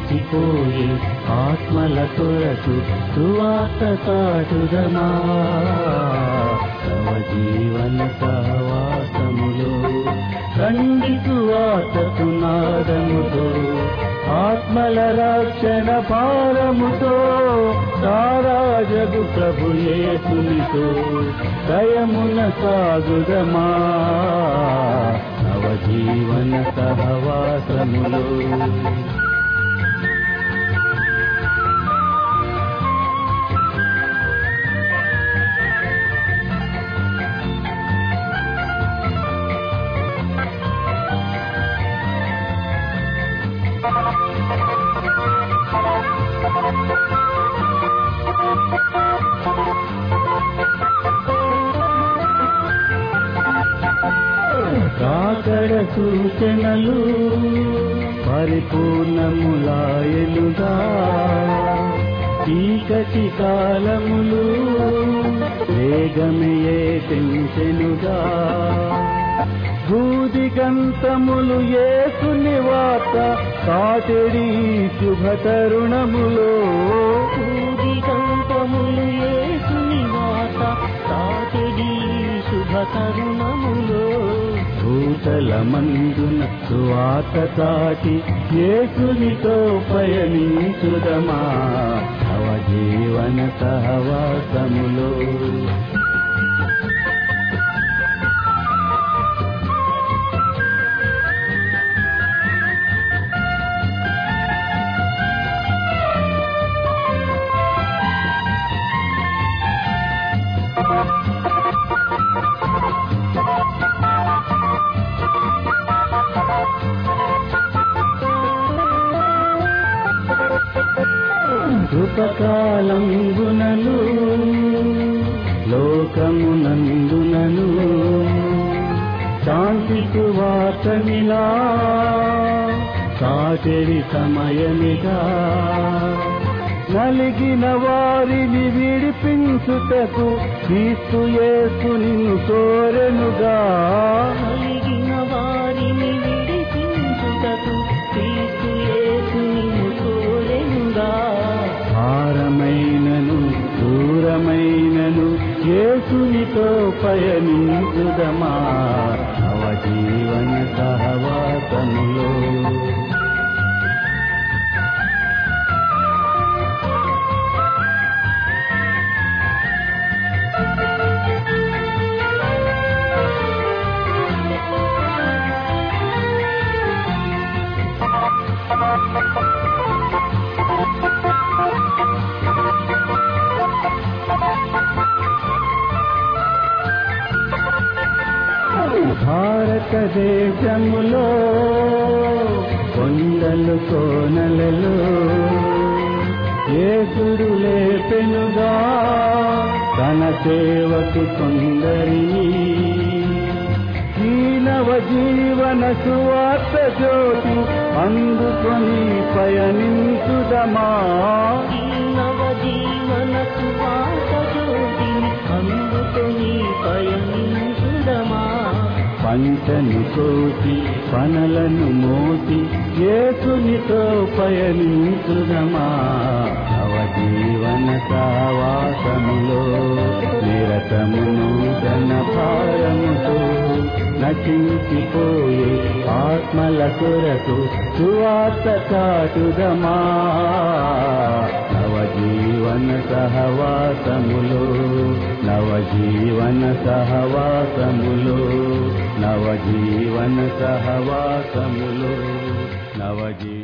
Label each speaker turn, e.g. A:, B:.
A: నశించిపోయే ఆత్మల కొరకు సువార్త చాటుదమా నవ జీవన సహవాసములో కండి సువార్తకు నాదముతో ఆత్మల రక్షణ భారముతో తారాజగు ప్రభు యేసునితో దయమున సాగుదమా నవజీవన సహవాసములో కాకడ సూచనలు పరిపూర్ణములాయలుగా చీకటి కాలములు వేగమయే పెంచెనుగా భూదిగంతములు ఏసుని వార్త కాటెడి శుభ తరుణములో
B: భూదిగంతములు యేసుని వాత తాకిడి శుభ తరుణములో
A: భూతల మందున సువాత తాటి యేసునితో పయనించుదమా నవ జీవన సహవాసములో కృపకాలంబునను లోకమునందునను శాంతి సువార్తనిలా సాటెరి సమయమిగా నలిగిన వారిని విడిపించుటకు క్రీస్తు యేసు నిన్ను కోరెనుగా
B: కలిగిన వారిని విడిపించుటకు క్రీస్తు యేసుని కోరెనుగా
A: భారమైనను దూరమైనను యేసునితో పయనించుదమా నవజీవన సహవాసములో భారతదేశములో కొండలు కోనలలో ఏసుడు లేపెనుగా తన సేవకు కొందరిని ఈ నవ జీవన సువార్త జ్యోతి అందుకొని పయనించుదమా
B: ఈ నవ జీవన సువాత జ్యోతిని అందుకొని పయనించుదమా
A: పంటను కోసి పనలను మోసి ఏసునితో పయనించుదమా నవజీవన సావాసములో నిరతమును జన భారముతో నశించిపోయే ఆత్మల కొరకు సువార్త చాటుదమా నవజీవన సహవాసములో నవజీవన సహవాసములో నవజీవన సహవాసములో నవజీ